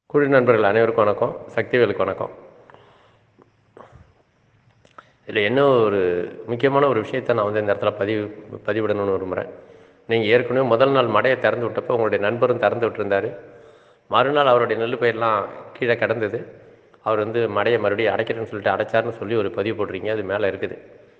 குழு நண்பர்கள் அனைவருக்கும் வணக்கம் சக்திவேலுக்கு வணக்கம் இதில் என்ன ஒரு முக்கியமான ஒரு விஷயத்தை நான் வந்து இந்த இடத்துல பதிவு பதிவிடணும்னு விரும்புகிறேன் நீங்கள் ஏற்கனவே முதல் நாள் மடையை திறந்து விட்டப்போ உங்களுடைய நண்பரும் திறந்து விட்டுருந்தார் மறுநாள் அவருடைய நெல் பயிரெலாம் கீழே கிடந்தது அவர் வந்து மடையை மறுபடியும் அடைக்கிறேன்னு சொல்லிட்டு அடைச்சாருன்னு சொல்லி ஒரு பதிவு போட்டிருக்கீங்க அது மேலே இருக்குது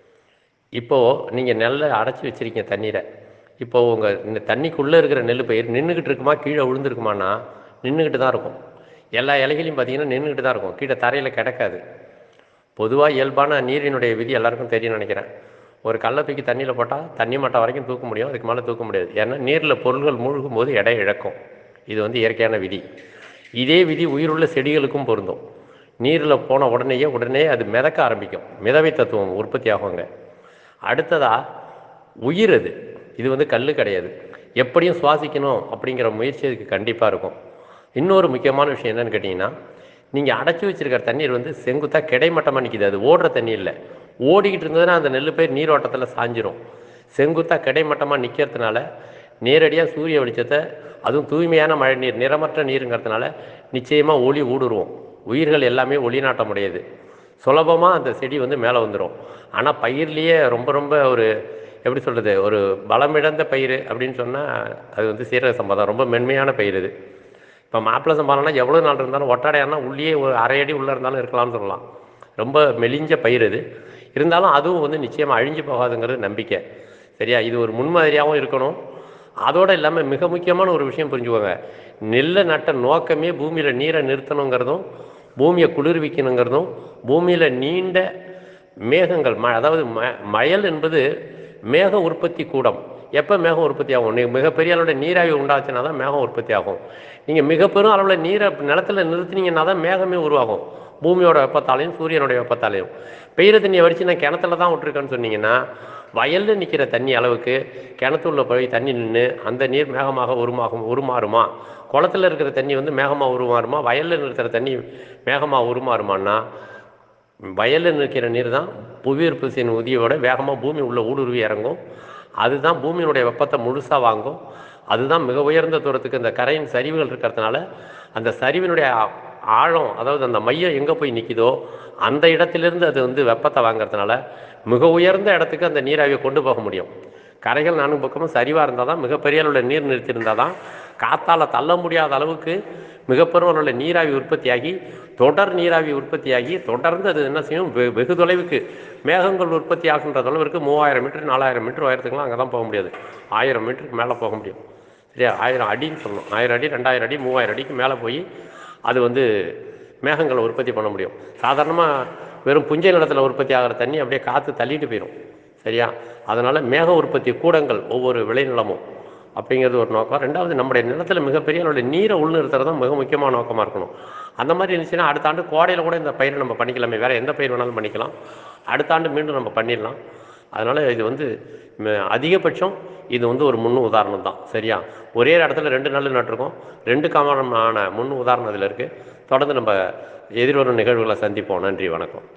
இப்போது நீங்கள் நெல்லை அடைச்சி வச்சுருக்கீங்க தண்ணீரை இப்போது உங்கள் இந்த தண்ணிக்குள்ளே இருக்கிற நெல் பயிர் நின்றுக்கிட்டு இருக்குமா கீழே விழுந்துருக்குமானா நின்றுக்கிட்டு தான் இருக்கும் எல்லா இலைகளையும் பார்த்தீங்கன்னா நின்றுக்கிட்டு தான் இருக்கும் கீழே தரையில் கிடக்காது பொதுவாக இயல்பான நீரினுடைய விதி எல்லாருக்கும் தெரியும்னு நினைக்கிறேன் ஒரு கல்லை தூக்கி தண்ணியில் போட்டால் தண்ணி மட்டம் வரைக்கும் தூக்க முடியும் அதுக்கு மேலே தூக்க முடியாது ஏன்னா நீரில் பொருள்கள் மூழ்கும் போது எடை இழக்கும் இது வந்து இயற்கையான விதி இதே விதி உயிருள்ள செடிகளுக்கும் பொருந்தும் நீரில் போன உடனேயே உடனே அது மிதக்க ஆரம்பிக்கும் மிதவை தத்துவம் உற்பத்தி ஆகுங்க அடுத்ததாக உயிர் அது இது வந்து கல் கிடையாது எப்படியும் சுவாசிக்கணும் அப்படிங்கிற முயற்சி அதுக்கு கண்டிப்பாக இருக்கும் இன்னொரு முக்கியமான விஷயம் என்னன்னு கேட்டிங்கன்னா நீங்கள் அடைச்சி வச்சிருக்கிற தண்ணீர் வந்து செங்குத்தாக கிடைமட்டமாக நிற்கிது அது ஓடுற தண்ணி இல்லை ஓடிக்கிட்டு இருந்ததுன்னா அந்த நெல் பயிர் நீரோட்டத்தில் சாஞ்சிரும் செங்குத்தாக கிடைமட்டமாக நிற்கிறதுனால நேரடியாக சூரிய வெளிச்சத்தை அதுவும் தூய்மையான மழை நீர் நிறமற்ற நீருங்கிறதுனால நிச்சயமாக ஒளி ஊடுருவோம் உயிர்கள் எல்லாமே ஒளிநாட்டம் உடையது சுலபமாக அந்த செடி வந்து மேலே வந்துடும் ஆனால் பயிர்லேயே ரொம்ப ரொம்ப ஒரு எப்படி சொல்கிறது ஒரு பலமிழந்த பயிர் அப்படின்னு சொன்னால் அது வந்து சீரக சம்பா தான் ரொம்ப மென்மையான பயிர் இது இப்போ மாப்பிள்ளை சம்பாலனா எவ்வளோ நாள் இருந்தாலும் ஒட்டடையானா உள்ளே ஒரு அரை அடி உள்ளே இருந்தாலும் இருக்கலாம்னு சொல்லலாம் ரொம்ப மெலிஞ்ச பயிர் இது இருந்தாலும் அதுவும் வந்து நிச்சயமாக அழிஞ்சு போகாதுங்கிறது நம்பிக்கை சரியா இது ஒரு முன்மாதிரியாகவும் இருக்கணும் அதோடு இல்லாமல் மிக முக்கியமான ஒரு விஷயம் புரிஞ்சுக்கோங்க நெல்லை நட்ட நோக்கமே பூமியில் நீரை நிறுத்தணுங்கிறதும் பூமியை குளிர்விக்கணுங்கிறதும் பூமியில் நீண்ட மேகங்கள் ம அதாவது ம மயல் என்பது மேக உற்பத்தி கூடம் எப்போ மேகம் உற்பத்தி ஆகும் நீங்கள் மிகப்பெரிய அளவில் நீராவி உண்டாச்சுன்னா தான் மேகம் உற்பத்தி ஆகும் நீங்கள் மிக பெரும் அளவில் நீரை நிலத்தில் நிறுத்தினீங்கன்னா தான் மேகமே உருவாகும் பூமியோட வெப்பத்தாலையும் சூரியனுடைய வெப்பத்தாலையும் பெய்கிற தண்ணியை வடித்து நான் கிணத்துல தான் விட்டுருக்கேன்னு சொன்னீங்கன்னா வயலில் நிற்கிற தண்ணி அளவுக்கு கிணத்துள்ள போய் தண்ணி நின்று அந்த நீர் மேகமாக உருமாகும் உருமாறுமா குளத்தில் இருக்கிற தண்ணி வந்து மேகமாக உருமாறுமா வயலில் நிறுத்துகிற தண்ணி மேகமாக உருமாறுமான்னா வயலில் நிற்கிற நீர் தான் புவியீர்ப்பு விசையின் உதவியோட வேகமாக பூமி உள்ள ஊடுருவி இறங்கும் அதுதான் பூமியினுடைய வெப்பத்தை முழுசாக வாங்கும் அதுதான் மிக உயர்ந்த தூரத்துக்கு இந்த கரையின் சரிவுகள் இருக்கிறதுனால அந்த சரிவினுடைய ஆழம் அதாவது அந்த மையம் எங்கே போய் நிற்கிதோ அந்த இடத்திலிருந்து அது வந்து வெப்பத்தை வாங்குறதுனால மிக உயர்ந்த இடத்துக்கு அந்த நீராவியை கொண்டு போக முடியும் கரைகள் நான்கு பக்கமும் சரிவாக இருந்தால் தான் மிகப்பெரிய அளவில் நீர் நிறுத்தியிருந்தால் தான் காற்றால் தள்ள முடியாத அளவுக்கு மிகப்பெரும் அளவில் நீராவி உற்பத்தியாகி தொடர் நீராவி உற்பத்தியாகி தொடர்ந்து அது என்ன செய்யும் வெ வெகு தொலைவுக்கு மேகங்கள் உற்பத்தி ஆகின்ற தொலைவிற்கு மூவாயிரம் மீட்டர் நாலாயிரம் மீட்டர் உயரத்துக்குலாம் அங்கே தான் போக முடியாது ஆயிரம் மீட்டருக்கு மேலே போக முடியும் சரியா ஆயிரம் அடின்னு சொல்லணும் ஆயிரம் அடி ரெண்டாயிரம் அடி மூவாயிரம் அடிக்கு மேலே போய் அது வந்து மேகங்களை உற்பத்தி பண்ண முடியும் சாதாரணமாக வெறும் புஞ்சை நிலத்தில் உற்பத்தி ஆகிற தண்ணி அப்படியே காற்று தள்ளிட்டு போயிடும் சரியா அதனால் மேக உற்பத்தி கூடங்கள் ஒவ்வொரு விளைநிலமும் அப்படிங்கிறது ஒரு நோக்கம் ரெண்டாவது நம்முடைய நிலத்தில் மிகப்பெரிய அளவில் நீரை உள்நிறுத்துறது தான் மிக முக்கியமான நோக்கமாக இருக்கணும் அந்த மாதிரி இருந்துச்சுன்னா அடுத்த ஆண்டு கோடையில் கூட இந்த பயிரை நம்ம பண்ணிக்கலாமே வேறு எந்த பயிர் வேணாலும் பண்ணிக்கலாம் அடுத்த ஆண்டு மீண்டும் நம்ம பண்ணிடலாம் அதனால் இது வந்து அதிகபட்சம் இது வந்து ஒரு முன் உதாரணம் தான் சரியா ஒரே இடத்துல ரெண்டு நாள் நட்டிருக்கோம் ரெண்டு காமனமான முன் உதாரணம் இதில் இருக்குது தொடர்ந்து நம்ம எதிர்வரும் நிகழ்வுகளை சந்திப்போம் நன்றி வணக்கம்